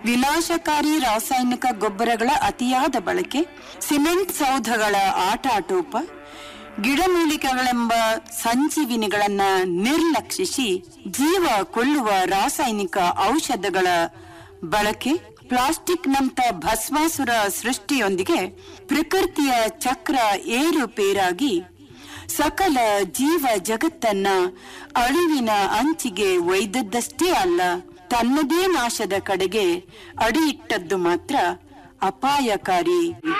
ವಿನಾಶಕಾರಿ ರಾಸಾಯನಿಕ ಗೊಬ್ಬರಗಳ ಅತಿಯಾದ ಬಳಕೆ ಸಿಮೆಂಟ್ ಸೌಧಗಳ ಆಟಾಟೋಪ ಗಿಡಮೂಲಿಕೆಗಳೆಂಬ ಸಂಜೀವಿನಿಗಳನ್ನ ನಿರ್ಲಕ್ಷಿಸಿ ಜೀವ ಕೊಲ್ಲುವ ರಾಸಾಯನಿಕ ಔಷಧಗಳ ಬಳಕೆ ಪ್ಲಾಸ್ಟಿಕ್ನಂತ ಭಸ್ಮಾಸುರ ಸೃಷ್ಟಿಯೊಂದಿಗೆ ಪ್ರಕೃತಿಯ ಚಕ್ರ ಏರುಪೇರಾಗಿ ಸಕಲ ಜೀವ ಜಗತ್ತನ್ನ ಅಳಿವಿನ ಅಂಚಿಗೆ ಒಯ್ದದ್ದಷ್ಟೇ ಅಲ್ಲ ತನ್ನದೇ ನಾಶದ ಕಡೆಗೆ ಅಡಿಯಿಟ್ಟದ್ದು ಮಾತ್ರ ಅಪಾಯಕಾರಿ